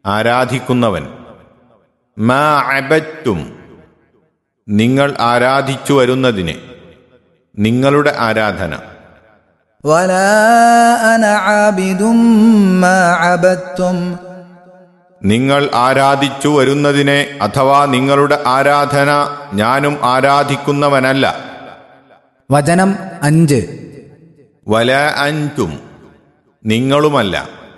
ആരാധിക്കുന്നവൻ മാ അബറ്റും നിങ്ങൾ ആരാധിച്ചു വരുന്നതിന് നിങ്ങളുടെ ആരാധന ولا أنا عابد ما عبدتم നിങ്ങൾ ആരാധിച്ചു വരുന്നതിനെ അഥവാ നിങ്ങളുടെ ആരാധന ഞാനും ആരാധിക്കുന്നവനല്ല വചനം അഞ്ച് വല അൻതും നിങ്ങളുമല്ല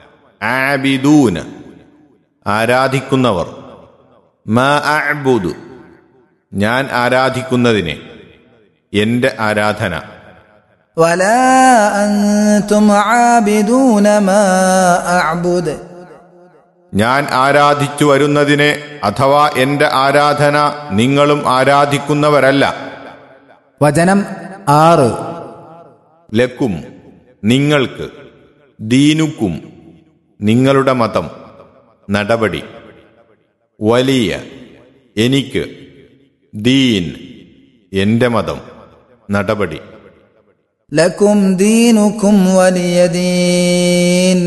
ആബിദൂന് ആരാധിക്കുന്നവർ മ അബുദു ഞാൻ ആരാധിക്കുന്നതിനെ എന്റെ ആരാധന ولا أنتم عابدون ما أعبد ഞാൻ ആരാധിച്ചു വരുന്നതിനെ അഥവാ എന്റെ ആരാധന നിങ്ങളും ആരാധിക്കുന്നവരല്ല വചനം ആറ് ലക്കും നിങ്ങൾക്ക് ദീനുക്കും നിങ്ങളുടെ മതം നടപടി വലിയ എനിക്ക് ദീൻ എന്റെ മതം നടപടി لكم دينكم ولي دين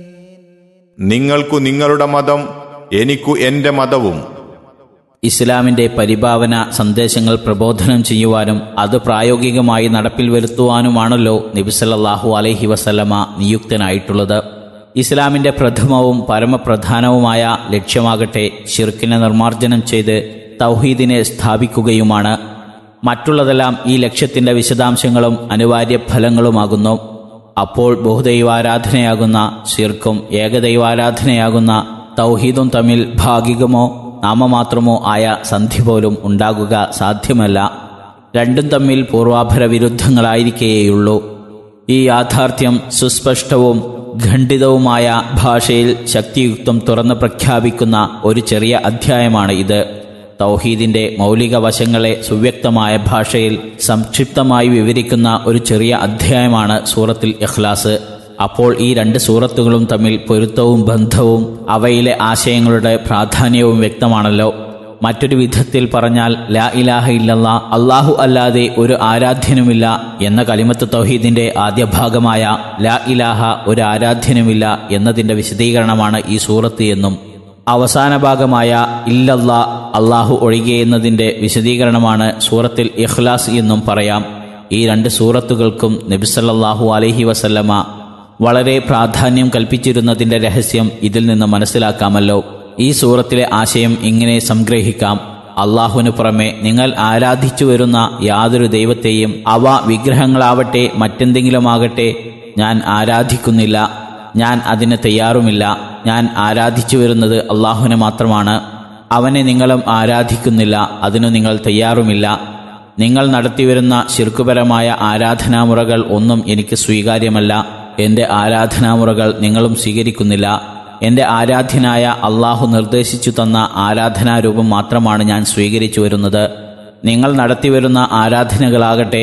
നിങ്ങൾക്കു നിങ്ങളുടെ മതം എനിക്കു എന്റെ മതവും ഇസ്ലാമിന്റെ പരിഭാവന സന്ദേശങ്ങൾ പ്രബോധനം ചെയ്യുവാനും അത് പ്രായോഗികമായി നടപ്പിൽ വരുത്തുവാനുമാണല്ലോ നബിസല്ലാഹു അലൈഹി വസല്ലമ നിയുക്തനായിട്ടുള്ളത് ഇസ്ലാമിന്റെ പ്രഥമവും പരമപ്രധാനവുമായ ലക്ഷ്യമാകട്ടെ ഷിർക്കിനെ നിർമ്മാർജ്ജനം ചെയ്ത് തൗഹീദിനെ സ്ഥാപിക്കുകയുമാണ് മറ്റുള്ളതെല്ലാം ഈ ലക്ഷ്യത്തിന്റെ വിശദാംശങ്ങളും അനിവാര്യ ഫലങ്ങളുമാകുന്നു അപ്പോൾ ബഹുദൈവാരാധനയാകുന്ന ശിർക്കും ഏകദൈവാരാധനയാകുന്ന തൗഹീദും തമ്മിൽ ഭാഗികമോ നാമമാത്രമോ ആയ സന്ധി പോലും ഉണ്ടാകുക സാധ്യമല്ല രണ്ടും തമ്മിൽ പൂർവാഭര വിരുദ്ധങ്ങളായിരിക്കേയുള്ളൂ ഈ യാഥാർത്ഥ്യം സുസ്പഷ്ടവും ഖണ്ഡിതവുമായ ഭാഷയിൽ ശക്തിയുക്തം തുറന്ന് പ്രഖ്യാപിക്കുന്ന ഒരു ചെറിയ അധ്യായമാണ് ഇത് തൗഹീദിന്റെ മൗലിക വശങ്ങളെ സുവ്യക്തമായ ഭാഷയിൽ സംക്ഷിപ്തമായി വിവരിക്കുന്ന ഒരു ചെറിയ അധ്യായമാണ് സൂറത്തിൽ ഇഖ്ലാസ് അപ്പോൾ ഈ രണ്ട് സൂറത്തുകളും തമ്മിൽ പൊരുത്തവും ബന്ധവും അവയിലെ ആശയങ്ങളുടെ പ്രാധാന്യവും വ്യക്തമാണല്ലോ മറ്റൊരു വിധത്തിൽ പറഞ്ഞാൽ ലാ ഇലാഹ ഇല്ലല്ലാ അള്ളാഹു അല്ലാതെ ഒരു ആരാധ്യനുമില്ല എന്ന കലിമത്ത് തൗഹീദിന്റെ ആദ്യ ഭാഗമായ ലാ ഇലാഹ ഒരു ആരാധ്യനുമില്ല എന്നതിന്റെ വിശദീകരണമാണ് ഈ സൂറത്ത് എന്നും അവസാന ഭാഗമായ ഇല്ലല്ല അള്ളാഹു ഒഴികെ എന്നതിന്റെ വിശദീകരണമാണ് സൂറത്തിൽ ഇഖ്ലാസ് എന്നും പറയാം ഈ രണ്ട് സൂറത്തുകൾക്കും നബിസല്ലാഹു അലൈഹി വസല്ലമ വളരെ പ്രാധാന്യം കൽപ്പിച്ചിരുന്നതിന്റെ രഹസ്യം ഇതിൽ നിന്ന് മനസ്സിലാക്കാമല്ലോ ഈ സൂറത്തിലെ ആശയം ഇങ്ങനെ സംഗ്രഹിക്കാം അള്ളാഹുവിന് പുറമെ നിങ്ങൾ ആരാധിച്ചു വരുന്ന യാതൊരു ദൈവത്തെയും അവ വിഗ്രഹങ്ങളാവട്ടെ മറ്റെന്തെങ്കിലുമാകട്ടെ ഞാൻ ആരാധിക്കുന്നില്ല ഞാൻ അതിന് തയ്യാറുമില്ല ഞാൻ ആരാധിച്ചു വരുന്നത് അള്ളാഹുവിനെ മാത്രമാണ് അവനെ നിങ്ങളും ആരാധിക്കുന്നില്ല അതിനു നിങ്ങൾ തയ്യാറുമില്ല നിങ്ങൾ നടത്തിവരുന്ന ശിർക്കുപരമായ ആരാധനാമുറകൾ ഒന്നും എനിക്ക് സ്വീകാര്യമല്ല എന്റെ ആരാധനാമുറകൾ നിങ്ങളും സ്വീകരിക്കുന്നില്ല എന്റെ ആരാധ്യനായ അള്ളാഹു നിർദ്ദേശിച്ചു തന്ന ആരാധനാരൂപം മാത്രമാണ് ഞാൻ സ്വീകരിച്ചു വരുന്നത് നിങ്ങൾ നടത്തിവരുന്ന ആരാധനകളാകട്ടെ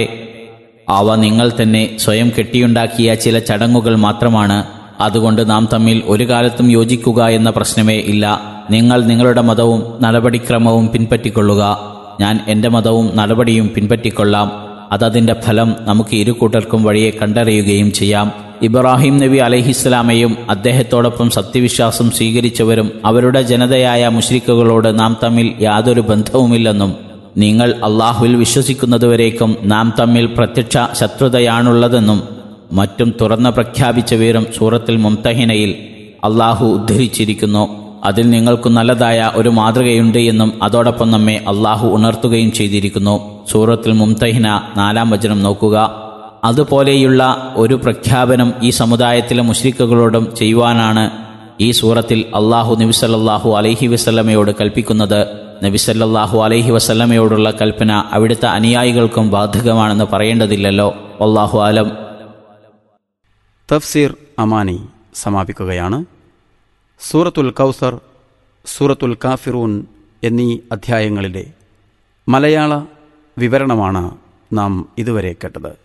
അവ നിങ്ങൾ തന്നെ സ്വയം കെട്ടിയുണ്ടാക്കിയ ചില ചടങ്ങുകൾ മാത്രമാണ് അതുകൊണ്ട് നാം തമ്മിൽ ഒരു കാലത്തും യോജിക്കുക എന്ന പ്രശ്നമേ ഇല്ല നിങ്ങൾ നിങ്ങളുടെ മതവും നടപടിക്രമവും പിൻപറ്റിക്കൊള്ളുക ഞാൻ എൻ്റെ മതവും നടപടിയും പിൻപറ്റിക്കൊള്ളാം അതതിൻ്റെ ഫലം നമുക്ക് ഇരു കൂട്ടർക്കും വഴിയെ കണ്ടറിയുകയും ചെയ്യാം ഇബ്രാഹിം നബി അലഹിസ്ലാമയും അദ്ദേഹത്തോടൊപ്പം സത്യവിശ്വാസം സ്വീകരിച്ചവരും അവരുടെ ജനതയായ മുഷ്രിക്കുകളോട് നാം തമ്മിൽ യാതൊരു ബന്ധവുമില്ലെന്നും നിങ്ങൾ അള്ളാഹുവിൽ വിശ്വസിക്കുന്നതുവരേക്കും നാം തമ്മിൽ പ്രത്യക്ഷ ശത്രുതയാണുള്ളതെന്നും മറ്റും തുറന്ന് പ്രഖ്യാപിച്ച വീരം സൂറത്തിൽ മുംതഹിനയിൽ അള്ളാഹു ഉദ്ധരിച്ചിരിക്കുന്നു അതിൽ നിങ്ങൾക്ക് നല്ലതായ ഒരു മാതൃകയുണ്ട് എന്നും അതോടൊപ്പം നമ്മെ അള്ളാഹു ഉണർത്തുകയും ചെയ്തിരിക്കുന്നു സൂറത്തിൽ മുംതഹിന നാലാം വചനം നോക്കുക അതുപോലെയുള്ള ഒരു പ്രഖ്യാപനം ഈ സമുദായത്തിലെ മുഷ്രിക്കുകളോടും ചെയ്യുവാനാണ് ഈ സൂറത്തിൽ അള്ളാഹു നബിസല്ലാഹു അലൈഹി വസല്ലമയോട് കൽപ്പിക്കുന്നത് നബിസല്ലാഹു അലൈഹി വസല്ലമയോടുള്ള കൽപ്പന അവിടുത്തെ അനുയായികൾക്കും ബാധകമാണെന്ന് പറയേണ്ടതില്ലല്ലോ അള്ളാഹു ആലം തഫ്സീർ അമാനി സമാപിക്കുകയാണ് സൂറത്തുൽ കൗസർ സൂറത്തുൽ കാഫിറൂൻ എന്നീ അധ്യായങ്ങളിലെ മലയാള വിവരണമാണ് നാം ഇതുവരെ കേട്ടത്